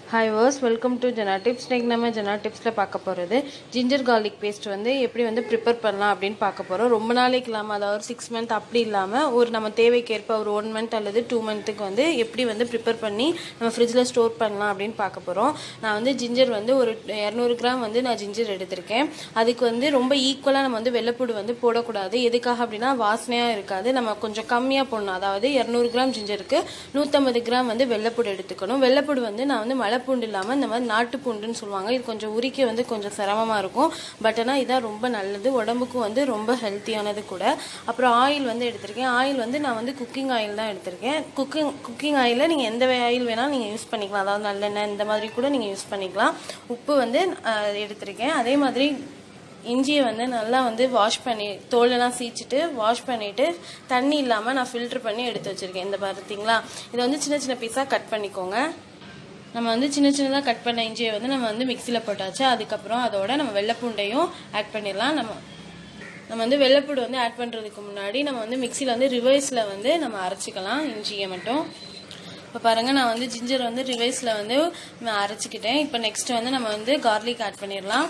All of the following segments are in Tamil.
ஹாய் வர்ஸ் வெல்கம் டு ஜெனா டிப்ஸ் இன்னைக்கு நம்ம ஜெனா டிப்ஸில் பார்க்க போகிறது ஜிஞ்சர் garlic பேஸ்ட் வந்து எப்படி வந்து ப்ரிப்பேர் பண்ணலாம் அப்படின்னு பார்க்க போகிறோம் ரொம்ப நாளைக்கு இல்லாமல் அதாவது சிக்ஸ் மந்த் அப்படி இல்லாமல் ஒரு நம்ம தேவைக்கேற்ப ஒரு ஒன் மந்த் அல்லது டூ மந்த்துக்கு வந்து எப்படி வந்து ப்ரிப்பேர் பண்ணி நம்ம ஃப்ரிட்ஜில் ஸ்டோர் பண்ணலாம் அப்படின்னு பார்க்க போகிறோம் நான் வந்து ஜிஞ்சர் வந்து ஒரு இரநூறு கிராம் வந்து நான் ஜிஞ்சர் எடுத்திருக்கேன் அதுக்கு வந்து ரொம்ப ஈக்குவலாக நம்ம வந்து வெள்ளைப்பூடு வந்து போடக்கூடாது எதுக்காக அப்படின்னா வாசனையாக இருக்காது நம்ம கொஞ்சம் கம்மியாக போடணும் அதாவது இரநூறு கிராம் ஜிஞ்சருக்கு நூற்றம்பது கிராம் வந்து வெள்ளைப்பூடு எடுத்துக்கணும் வெள்ளைப்பூடு வந்து நான் வந்து மலைப்பூண்டு இல்லாமல் இந்த மாதிரி நாட்டு பூண்டுன்னு சொல்லுவாங்க இது கொஞ்சம் உரிக்க வந்து கொஞ்சம் சிரமமாக இருக்கும் பட் ஆனால் இதான் ரொம்ப நல்லது உடம்புக்கும் வந்து ரொம்ப ஹெல்த்தியானது கூட அப்புறம் ஆயில் வந்து எடுத்திருக்கேன் ஆயில் வந்து நான் வந்து குக்கிங் ஆயில் தான் எடுத்திருக்கேன் குக்கிங் குக்கிங் ஆயிலில் நீங்கள் எந்த ஆயில் வேணாலும் நீங்கள் யூஸ் பண்ணிக்கலாம் அதாவது நல்லெண்ணெய் இந்த மாதிரி கூட நீங்கள் யூஸ் பண்ணிக்கலாம் உப்பு வந்து அஹ், எடுத்திருக்கேன் அதே மாதிரி இஞ்சியை வந்து நல்லா வந்து வாஷ் பண்ணி தோலெல்லாம் சீச்சிட்டு வாஷ் பண்ணிவிட்டு தண்ணி இல்லாமல் நான் ஃபில்டர் பண்ணி எடுத்து வச்சுருக்கேன் இந்த பார்த்தீங்களா இதை வந்து சின்ன சின்ன பீஸாக கட் பண்ணிக்கோங்க நம்ம வந்து சின்ன சின்னதாக கட் பண்ண இஞ்சியை வந்து நம்ம வந்து மிக்சியில் போட்டாச்சு அதுக்கப்புறம் அதோட நம்ம வெள்ளைப்பூண்டையும் ஆட் பண்ணிடலாம் நம்ம நம்ம வந்து வெள்ளைப்பூடு வந்து ஆட் பண்ணுறதுக்கு முன்னாடி நம்ம வந்து மிக்சியில் வந்து ரிவர்ஸில் வந்து நம்ம அரைச்சிக்கலாம் இஞ்சியை மட்டும் இப்போ பாருங்கள் நான் வந்து ஜிஞ்சர் வந்து ரிவைஸில் வந்து நான் அரைச்சிக்கிட்டேன் இப்போ நெக்ஸ்ட் வந்து நம்ம வந்து கார்லிக் ஆட் பண்ணிடலாம்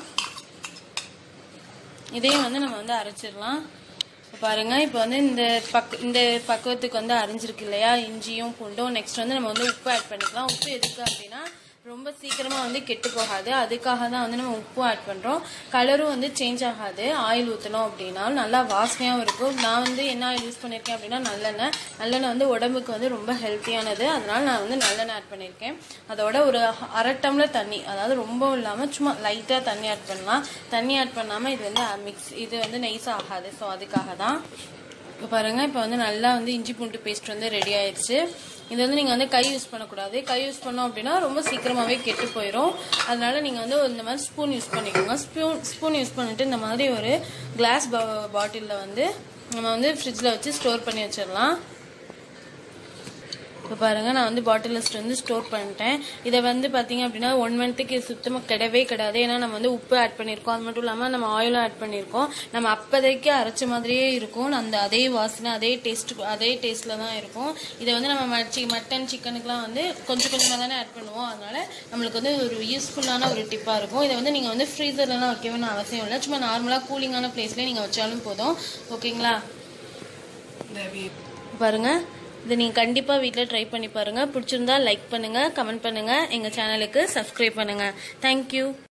இதையும் வந்து நம்ம வந்து அரைச்சிடலாம் இப்போ பாருங்க இப்போ வந்து இந்த பக் இந்த பக்குவத்துக்கு வந்து அரைஞ்சிருக்கு இல்லையா இஞ்சியும் பூண்டும் நெக்ஸ்ட் வந்து நம்ம வந்து உப்பு ஆட் பண்ணிக்கலாம் உப்பு எதுக்கு அப்படின்னா ரொம்ப சீக்கிரமா வந்து கெட்டு போகாது அதுக்காக தான் வந்து நம்ம உப்பும் ஆட் பண்றோம் கலரும் வந்து சேஞ்ச் ஆகாது ஆயில் ஊற்றணும் அப்படின்னா நல்லா வாசனையாகவும் இருக்கும் நான் வந்து என்ன ஆயில் யூஸ் பண்ணியிருக்கேன் அப்படின்னா நல்லெண்ணெய் நல்லெண்ணெய் வந்து உடம்புக்கு வந்து ரொம்ப ஹெல்த்தியானது அதனால நான் வந்து நல்லெண்ணெய் ஆட் பண்ணியிருக்கேன் அதோட ஒரு அரை டம்ளர் தண்ணி அதாவது ரொம்ப இல்லாமல் சும்மா லைட்டாக தண்ணி ஆட் பண்ணலாம் தண்ணி ஆட் பண்ணாமல் இது வந்து மிக்ஸ் இது வந்து நைஸ் ஆகாது ஸோ அதுக்காக தான் இப்போ பாருங்கள் இப்போ வந்து நல்லா வந்து இஞ்சி பூண்டு பேஸ்ட் வந்து ரெடி ஆயிடுச்சு இது வந்து நீங்கள் வந்து கை யூஸ் பண்ணக்கூடாது கை யூஸ் பண்ணோம் அப்படின்னா ரொம்ப சீக்கிரமாகவே கெட்டு போயிடும் அதனால நீங்கள் வந்து இந்த மாதிரி ஸ்பூன் யூஸ் பண்ணிக்கோங்க ஸ்பூன் ஸ்பூன் யூஸ் பண்ணிட்டு இந்த மாதிரி ஒரு கிளாஸ் பாட்டிலில் வந்து நம்ம வந்து ஃப்ரிட்ஜில் வச்சு ஸ்டோர் பண்ணி வச்சிடலாம் இப்போ பாருங்க நான் வந்து பாட்டில் லிஸ்ட் வந்து ஸ்டோர் பண்ணிட்டேன் இதை வந்து பார்த்தீங்க அப்படின்னா ஒன் மந்த்துக்கு சுத்தமாக கிடவே கிடாது ஏன்னா நம்ம வந்து உப்பு ஆட் பண்ணியிருக்கோம் அது மட்டும் இல்லாமல் நம்ம ஆயிலும் ஆட் பண்ணியிருக்கோம் நம்ம அப்போதைக்கு அரைச்ச மாதிரியே இருக்கும் அந்த அதே வாசனை அதே டேஸ்ட் அதே டேஸ்ட்டில் தான் இருக்கும் இதை வந்து நம்ம மச்சி மட்டன் சிக்கனுக்குலாம் வந்து கொஞ்சம் கொஞ்சமாக தானே ஆட் பண்ணுவோம் அதனால நம்மளுக்கு வந்து ஒரு யூஸ்ஃபுல்லான ஒரு டிப்பாக இருக்கும் இதை வந்து நீங்கள் வந்து ஃப்ரீசர்லலாம் வைக்கணும்னு அவசியம் இல்லை சும்மா நார்மலாக கூலிங்கான பிளேஸ்லேயே நீங்கள் வச்சாலும் போதும் ஓகேங்களா பாருங்க இதை நீங்கள் கண்டிப்பாக வீட்டில் ட்ரை பண்ணி பாருங்கள் பிடிச்சிருந்தா லைக் பண்ணுங்கள் கமெண்ட் பண்ணுங்கள் எங்கள் சேனலுக்கு சப்ஸ்கிரைப் பண்ணுங்கள் தேங்க்யூ